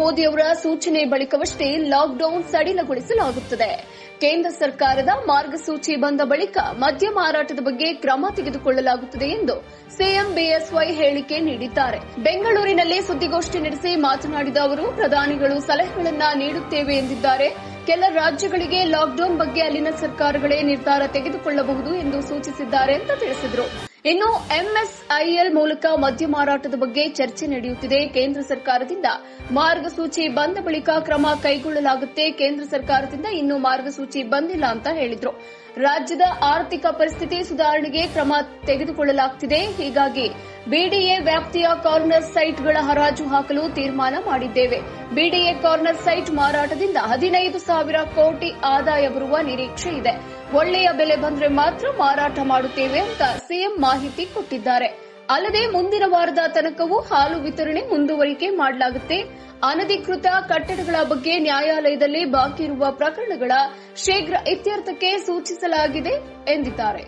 ಮೋದಿ ಅವರ ಸೂಚನೆ ಬಳಿಕವಷ್ಟೇ ಲಾಕ್ಡೌನ್ ಸಡಿಲಗೊಳಿಸಲಾಗುತ್ತದೆ ಕೇಂದ್ರ ಸರ್ಕಾರದ ಮಾರ್ಗಸೂಚಿ ಬಂದ ಬಳಿಕ ಮದ್ಯ ಮಾರಾಟದ ಬಗ್ಗೆ ಕ್ರಮ ತೆಗೆದುಕೊಳ್ಳಲಾಗುತ್ತದೆ ಎಂದು ಸಿಎಂ ಬಿಎಸ್ವೈ ಹೇಳಿಕೆ ನೀಡಿದ್ದಾರೆ ಬೆಂಗಳೂರಿನಲ್ಲಿ ಸುದ್ದಿಗೋಷ್ಠಿ ನಡೆಸಿ ಮಾತನಾಡಿದ ಅವರು ಪ್ರಧಾನಿಗಳು ಸಲಹೆಗಳನ್ನ ನೀಡುತ್ತೇವೆ ಎಂದಿದ್ದಾರೆ ಕೆಲ ರಾಜ್ಯಗಳಿಗೆ ಲಾಕ್ಡೌನ್ ಬಗ್ಗೆ ಅಲ್ಲಿನ ಸರ್ಕಾರಗಳೇ ನಿರ್ಧಾರ ತೆಗೆದುಕೊಳ್ಳಬಹುದು ಎಂದು ಸೂಚಿಸಿದ್ದಾರೆ ಅಂತ ತಿಳಿಸಿದರು ಇನ್ನು ಎಂಎಸ್ಐಎಲ್ ಮೂಲಕ ಮದ್ಯ ಮಾರಾಟದ ಬಗ್ಗೆ ಚರ್ಚೆ ನಡೆಯುತ್ತಿದೆ ಕೇಂದ್ರ ಸರ್ಕಾರದಿಂದ ಮಾರ್ಗಸೂಚಿ ಬಂದ ಬಳಿಕ ಕ್ರಮ ಕೈಗೊಳ್ಳಲಾಗುತ್ತೆ ಕೇಂದ್ರ ಸರ್ಕಾರದಿಂದ ಇನ್ನೂ ಮಾರ್ಗಸೂಚಿ ಬಂದಿಲ್ಲ ಅಂತ ಹೇಳಿದ್ರು ರಾಜ್ಯದ ಆರ್ಥಿಕ ಪರಿಸ್ಥಿತಿ ಸುಧಾರಣೆಗೆ ಕ್ರಮ ತೆಗೆದುಕೊಳ್ಳಲಾಗುತ್ತಿದೆ ಹೀಗಾಗಿ ಬಿಡಿಎ ವ್ಯಾಪ್ತಿಯ ಕಾರ್ನರ್ ಸೈಟ್ಗಳ ಹರಾಜು ಹಾಕಲು ತೀರ್ಮಾನ ಮಾಡಿದ್ದೇವೆ ಬಿಡಿಎ ಕಾರ್ನರ್ ಸೈಟ್ ಮಾರಾಟದಿಂದ ಹದಿನೈದು ಸಾವಿರ ಕೋಟಿ ಆದಾಯ ಬರುವ ನಿರೀಕ್ಷೆ ಇದೆ ಒಳ್ಳೆಯ ಬೆಲೆ ಬಂದ್ರೆ ಮಾತ್ರ ಮಾರಾಟ ಮಾಡುತ್ತೇವೆ ಅಂತ ಸಿಎಂ ಮಾಹಿತಿ ಕೊಟ್ಟಿದ್ದಾರೆ ಅಲ್ಲದೆ ಮುಂದಿನ ವಾರದ ತನಕವೂ ಹಾಲು ವಿತರಣೆ ಮುಂದುವರಿಕೆ ಮಾಡಲಾಗುತ್ತೆ ಅನಧಿಕೃತ ಕಟ್ಟಡಗಳ ಬಗ್ಗೆ ನ್ಯಾಯಾಲಯದಲ್ಲಿ ಬಾಕಿ ಇರುವ ಪ್ರಕರಣಗಳ ಶೀಘ್ರ ಇತ್ಯರ್ಥಕ್ಕೆ ಸೂಚಿಸಲಾಗಿದೆ ಎಂದಿದ್ದಾರೆ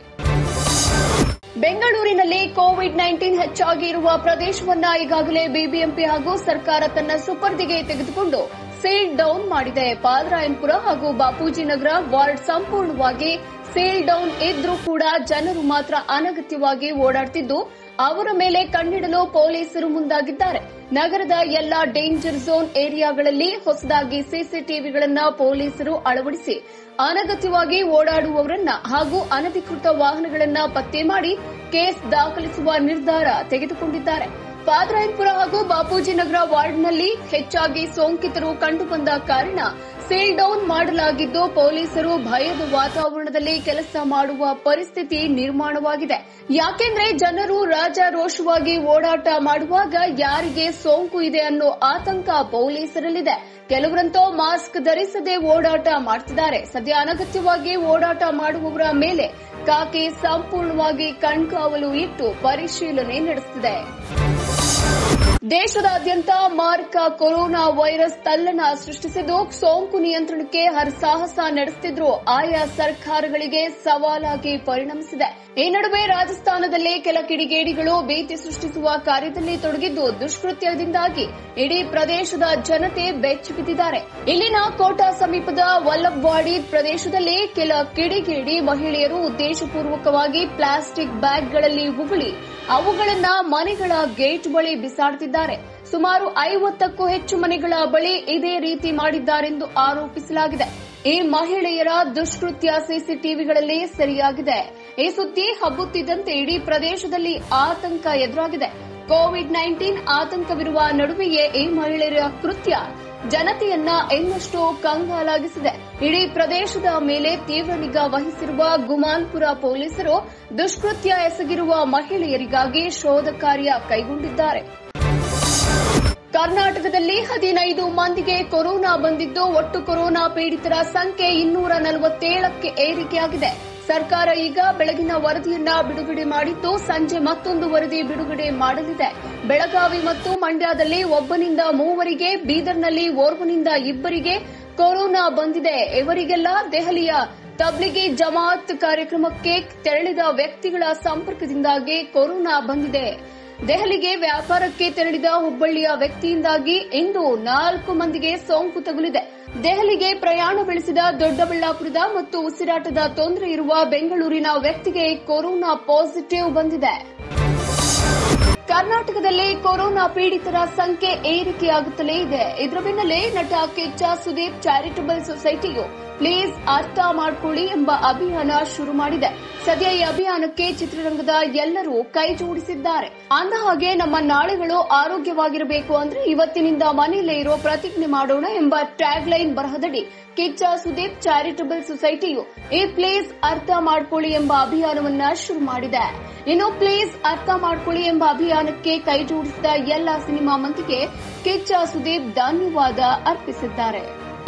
ಬೆಂಗಳೂರಿನಲ್ಲಿ ಕೋವಿಡ್ ನೈನ್ಟೀನ್ ಹೆಚ್ಚಾಗಿ ಇರುವ ಪ್ರದೇಶವನ್ನ ಈಗಾಗಲೇ ಬಿಬಿಎಂಪಿ ಹಾಗೂ ಸರ್ಕಾರ ತನ್ನ ಸುಪರ್ದಿಗೆ ತೆಗೆದುಕೊಂಡು ಸೀಲ್ ಡೌನ್ ಮಾಡಿದೆ ಪಾದರಾಯನ್ಪುರ ಹಾಗೂ ಬಾಪೂಜಿ ನಗರ ವಾರ್ಡ್ ಸಂಪೂರ್ಣವಾಗಿ ಸೀಲ್ ಡೌನ್ ಇದ್ರೂ ಕೂಡ ಜನರು ಮಾತ್ರ ಅನಗತ್ಯವಾಗಿ ಓಡಾಡ್ತಿದ್ದು ಅವರ ಮೇಲೆ ಕಣ್ಣಿಡಲು ಪೊಲೀಸರು ಮುಂದಾಗಿದ್ದಾರೆ ನಗರದ ಎಲ್ಲಾ ಡೇಂಜರ್ ಝೋನ್ ಏರಿಯಾಗಳಲ್ಲಿ ಹೊಸದಾಗಿ ಸಿಸಿಟಿವಿಗಳನ್ನ ಪೊಲೀಸರು ಅಳವಡಿಸಿ ಅನಗತ್ಯವಾಗಿ ಓಡಾಡುವವರನ್ನ ಹಾಗೂ ಅನಧಿಕೃತ ವಾಹನಗಳನ್ನ ಪತ್ತೆ ಮಾಡಿ ಕೇಸ್ ದಾಖಲಿಸುವ ನಿರ್ಧಾರ ತೆಗೆದುಕೊಂಡಿದ್ದಾರೆ ಪಾದರಾಯನ್ಪುರ ಹಾಗೂ ಬಾಪೂಜಿ ನಗರ ವಾರ್ಡ್ನಲ್ಲಿ ಹೆಚ್ಚಾಗಿ ಸೋಂಕಿತರು ಕಂಡುಬಂದ ಕಾರಣ ಸೀಲ್ ಡೌನ್ ಮಾಡಲಾಗಿದ್ದು ಪೊಲೀಸರು ಭಯದ ವಾತಾವರಣದಲ್ಲಿ ಕೆಲಸ ಮಾಡುವ ಪರಿಸ್ಥಿತಿ ನಿರ್ಮಾಣವಾಗಿದೆ ಯಾಕೆಂದ್ರೆ ಜನರು ರಾಜಾರೋಷವಾಗಿ ಓಡಾಟ ಮಾಡುವಾಗ ಯಾರಿಗೆ ಸೋಂಕು ಇದೆ ಅನ್ನೋ ಆತಂಕ ಪೊಲೀಸರಲ್ಲಿದೆ ಕೆಲವರಂತೂ ಮಾಸ್ಕ್ ಧರಿಸದೆ ಓಡಾಟ ಮಾಡ್ತಿದ್ದಾರೆ ಸದ್ಯ ಅನಗತ್ಯವಾಗಿ ಓಡಾಟ ಮಾಡುವವರ ಮೇಲೆ ಕಾಕಿ ಸಂಪೂರ್ಣವಾಗಿ ಕಣ್ಕಾವಲು ಇಟ್ಟು ಪರಿಶೀಲನೆ ನಡೆಸುತ್ತಿದೆ ದೇಶದಾದ್ಯಂತ ಮಾರಕ ಕೊರೋನಾ ವೈರಸ್ ತಲ್ಲಣ ಸೃಷ್ಟಿಸಿದ್ದು ಸೋಂಕು ನಿಯಂತ್ರಣಕ್ಕೆ ಹರಸಾಹಸ ನಡೆಸುತ್ತಿದ್ರು ಆಯಾ ಸರ್ಕಾರಗಳಿಗೆ ಸವಾಲಾಗಿ ಪರಿಣಮಿಸಿದೆ ಈ ನಡುವೆ ರಾಜಸ್ಥಾನದಲ್ಲಿ ಕೆಲ ಕಿಡಿಗೇಡಿಗಳು ಭೀತಿ ಸೃಷ್ಟಿಸುವ ಕಾರ್ಯದಲ್ಲಿ ತೊಡಗಿದ್ದು ದುಷ್ಕೃತ್ಯದಿಂದಾಗಿ ಇಡೀ ಪ್ರದೇಶದ ಜನತೆ ಬೆಚ್ಚಿಬಿದ್ದಿದ್ದಾರೆ ಇಲ್ಲಿನ ಕೋಟಾ ಸಮೀಪದ ವಲ್ಲಭವಾಡಿ ಪ್ರದೇಶದಲ್ಲಿ ಕೆಲ ಕಿಡಿಗೇಡಿ ಮಹಿಳೆಯರು ಉದ್ದೇಶಪೂರ್ವಕವಾಗಿ ಪ್ಲಾಸ್ಟಿಕ್ ಬ್ಯಾಗ್ಗಳಲ್ಲಿ ಉಗುಳಿ ಅವುಗಳನ್ನ ಮನೆಗಳ ಗೇಟ್ ಬಳಿ ಬಿಸಾಡುತ್ತಿದ್ದಾರೆ ಸುಮಾರು ಐವತ್ತಕ್ಕೂ ಹೆಚ್ಚು ಮನೆಗಳ ಬಳಿ ಇದೇ ರೀತಿ ಮಾಡಿದ್ದಾರೆಂದು ಆರೋಪಿಸಲಾಗಿದೆ ಈ ಮಹಿಳೆಯರ ದುಷ್ಕೃತ್ಯ ಸಿಸಿಟಿವಿಗಳಲ್ಲಿ ಸೆರೆಯಾಗಿದೆ ಈ ಸುದ್ದಿ ಹಬ್ಬುತ್ತಿದ್ದಂತೆ ಇಡೀ ಪ್ರದೇಶದಲ್ಲಿ ಆತಂಕ ಎದುರಾಗಿದೆ ಕೋವಿಡ್ ನೈನ್ಟೀನ್ ಆತಂಕವಿರುವ ನಡುವೆಯೇ ಈ ಮಹಿಳೆಯರ ಕೃತ್ಯ ಜನತೆಯನ್ನ ಇನ್ನಷ್ಟು ಕಂಗಾಲಾಗಿಸಿದೆ ಇಡೀ ಪ್ರದೇಶದ ಮೇಲೆ ತೀವ್ರ ನಿಗಾ ವಹಿಸಿರುವ ಗುಮಾನ್ಪುರ ಪೊಲೀಸರು ದುಷ್ಕೃತ್ಯ ಎಸಗಿರುವ ಮಹಿಳೆಯರಿಗಾಗಿ ಶೋಧ ಕಾರ್ಯ ಕೈಗೊಂಡಿದ್ದಾರೆ ಕರ್ನಾಟಕದಲ್ಲಿ ಹದಿನೈದು ಮಂದಿಗೆ ಕೊರೋನಾ ಬಂದಿದ್ದು ಒಟ್ಟು ಕೊರೋನಾ ಪೀಡಿತರ ಸಂಖ್ಯೆ ಇನ್ನೂರ ನಲವತ್ತೇಳಕ್ಕೆ ಏರಿಕೆಯಾಗಿದೆ ಸರ್ಕಾರ ಈಗ ಬೆಳಗಿನ ವರದಿಯನ್ನ ಬಿಡುಗಡೆ ಮಾಡಿದ್ದು ಸಂಜೆ ಮತ್ತೊಂದು ವರದಿ ಬಿಡುಗಡೆ ಮಾಡಲಿದೆ ಬೆಳಗಾವಿ ಮತ್ತು ಮಂಡ್ಯದಲ್ಲಿ ಒಬ್ಬನಿಂದ ಮೂವರಿಗೆ ಬೀದರ್ನಲ್ಲಿ ಓರ್ವನಿಂದ ಇಬ್ಬರಿಗೆ ಕೊರೋನಾ ಬಂದಿದೆ ಇವರಿಗೆಲ್ಲ ದೆಹಲಿಯ ತಬ್ಲಿಗಿ ಜಮಾತ್ ಕಾರ್ಯಕ್ರಮಕ್ಕೆ ತೆರಳಿದ ವ್ಯಕ್ತಿಗಳ ಸಂಪರ್ಕದಿಂದಾಗಿ ಕೊರೋನಾ ಬಂದಿದೆ ದೆಹಲಿಗೆ ವ್ಯಾಪಾರಕ್ಕೆ ತೆರಳಿದ ಹುಬ್ಬಳ್ಳಿಯ ವ್ಯಕ್ತಿಯಿಂದಾಗಿ ಇಂದು ನಾಲ್ಕು ಮಂದಿಗೆ ಸೋಂಕು ತಗುಲಿದೆ ದೆಹಲಿಗೆ ಪ್ರಯಾಣ ಬೆಳೆಸಿದ ದೊಡ್ಡಬಳ್ಳಾಪುರದ ಮತ್ತು ಉಸಿರಾಟದ ತೊಂದರೆ ಇರುವ ಬೆಂಗಳೂರಿನ ವ್ಯಕ್ತಿಗೆ ಕೊರೋನಾ ಪಾಸಿಟಿವ್ ಬಂದಿದೆ ಕರ್ನಾಟಕದಲ್ಲಿ ಕೊರೋನಾ ಪೀಡಿತರ ಸಂಖ್ಯೆ ಏರಿಕೆಯಾಗುತ್ತಲೇ ಇದೆ ಇದರ ಬೆನ್ನಲ್ಲೇ ನಟ ಕಿಚ್ಚ ಸುದೀಪ್ ಚಾರಿಟಬಲ್ ಸೊಸೈಟಿಯು ಪ್ಲೀಸ್ ಅರ್ಥ ಮಾಡ್ಕೊಳ್ಳಿ ಎಂಬ ಅಭಿಯಾನ ಶುರು ಮಾಡಿದೆ ಸದ್ಯ ಈ ಅಭಿಯಾನಕ್ಕೆ ಚಿತ್ರರಂಗದ ಎಲ್ಲರೂ ಕೈ ಜೋಡಿಸಿದ್ದಾರೆ ಅಂದ ಹಾಗೆ ನಮ್ಮ ನಾಳೆಗಳು ಆರೋಗ್ಯವಾಗಿರಬೇಕು ಅಂದ್ರೆ ಇವತ್ತಿನಿಂದ ಮನೆಯಲ್ಲೇ ಇರೋ ಪ್ರತಿಜ್ಞೆ ಮಾಡೋಣ ಎಂಬ ಟ್ಯಾಗ್ ಲೈನ್ ಬರಹದಡಿ ಕಿಚ್ಚ ಸುದೀಪ್ ಚಾರಿಟಬಲ್ ಸೊಸೈಟಿಯು ಈ ಪ್ಲೀಸ್ ಅರ್ಥ ಮಾಡ್ಕೊಳ್ಳಿ ಎಂಬ ಅಭಿಯಾನವನ್ನ ಶುರು ಮಾಡಿದೆ ಇನ್ನು ಪ್ಲೀಸ್ ಅರ್ಥ ಮಾಡ್ಕೊಳ್ಳಿ ಎಂಬ ಅಭಿಯಾನಕ್ಕೆ ಕೈ ಜೋಡಿಸಿದ ಎಲ್ಲ ಸಿನಿಮಾ ಮಂದಿಗೆ ಕಿಚ್ಚ ಸುದೀಪ್ ಧನ್ಯವಾದ ಅರ್ಪಿಸಿದ್ದಾರೆ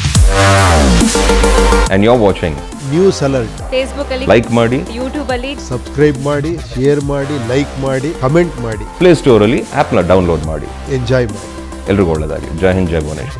and you're watching. News alert Facebook ಅಲ್ಲಿ Like ಮಾಡಿ ಯೂಟ್ಯೂಬ್ ಅಲ್ಲಿ ಸಬ್ಸ್ಕ್ರೈಬ್ ಮಾಡಿ ಶೇರ್ ಮಾಡಿ ಲೈಕ್ ಮಾಡಿ ಕಮೆಂಟ್ ಮಾಡಿ ಪ್ಲೇ ಸ್ಟೋರಲ್ಲಿ ಆ್ಯಪ್ನ ಡೌನ್ಲೋಡ್ ಮಾಡಿ ಎಂಜಾಯ್ ಮಾಡಿ ಎಲ್ರಿಗೂ ಒಳ್ಳೆಯದಾಗಲಿ ಜೈ ಹಿಂದ್ ಜೈ ಭುವನೇಶ್ವರ್